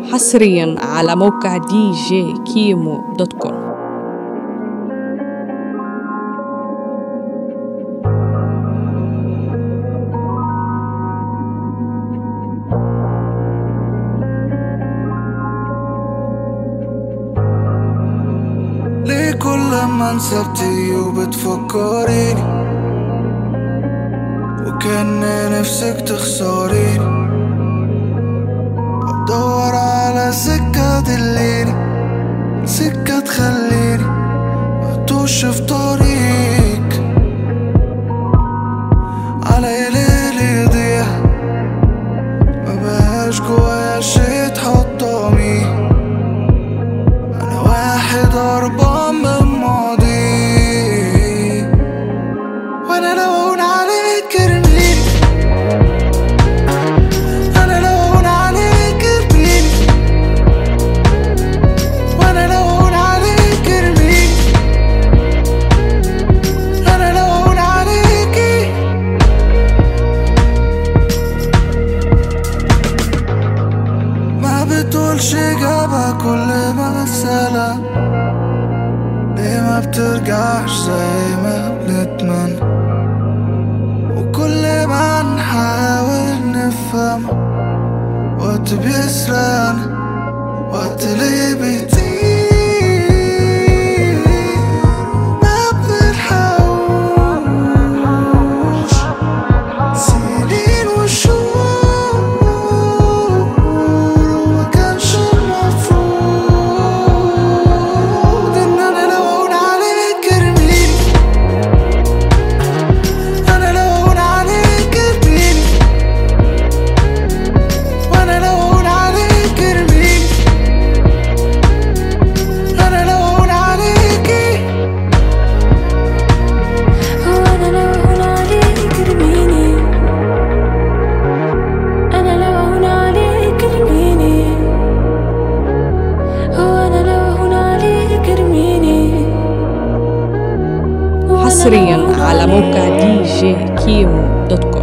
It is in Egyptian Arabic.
حصريا على موقع دي جي كيمو دوت كوم ليه كل ما نسبتي وبتفكريني وكان نفسك تخسريني بدور على سكة تدليني سكة تخليني متوش في طريق على ليلي يضيع ما بقاش جوايا شي تحطمي انا واحد هربان من ماضي وانا لو اقول عليك ارميني انا لو اقول عليك ارميني وانا لو اقول عليك ارميني انا لو اقول عليكي ما بتقولش إجابة كل مسألة ليه ما بترجعش زي ما بنتمنى وكل ما نحاول نفهم وقت بيسرقنا وقت ليه بيطير ما بنلحقوش سنين وشهور وما كانش المفروض ان انا لو اقول عليك ارميني انا لو اقول عليك ارميني وانا لو اقول عليك ارميني انا لو اقول عليكي وانا لو اهون عليك ارميني انا لو اهون عليك ارميني وانا لو اهون عليك ارميني وأنا لو حصريا أهون على موقع عليك دي جي كيمو دوت كوم